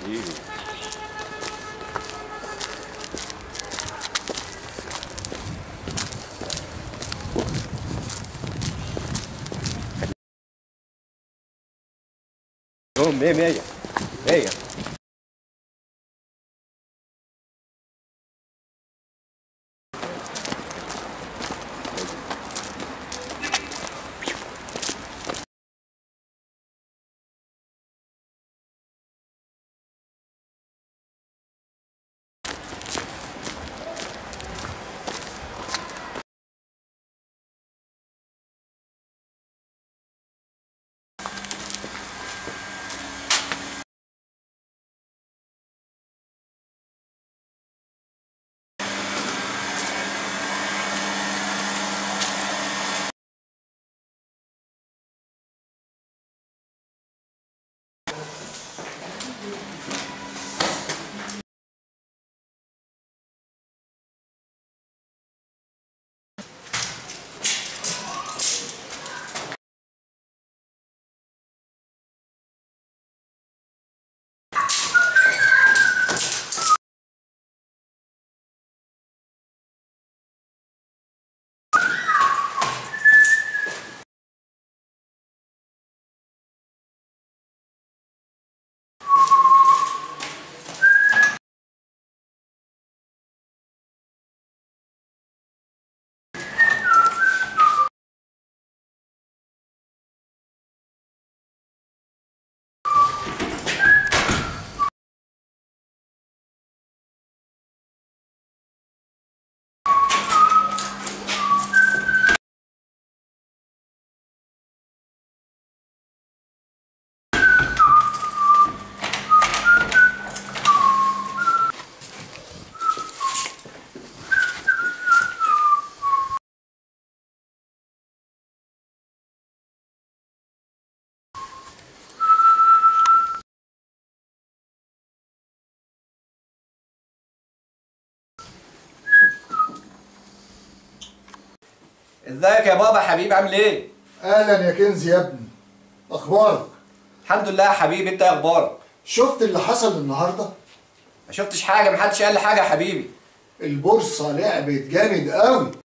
حبيبي يوم مية مية مية ازيك يا بابا حبيبي عامل ايه؟ اهلا يا كنزي يا ابني اخبارك الحمد لله يا حبيبي انت ايه اخبارك؟ شفت اللي حصل النهارده ما شفتش حاجه محدش قال لي حاجه يا حبيبي البورصه لعبت جامد قوي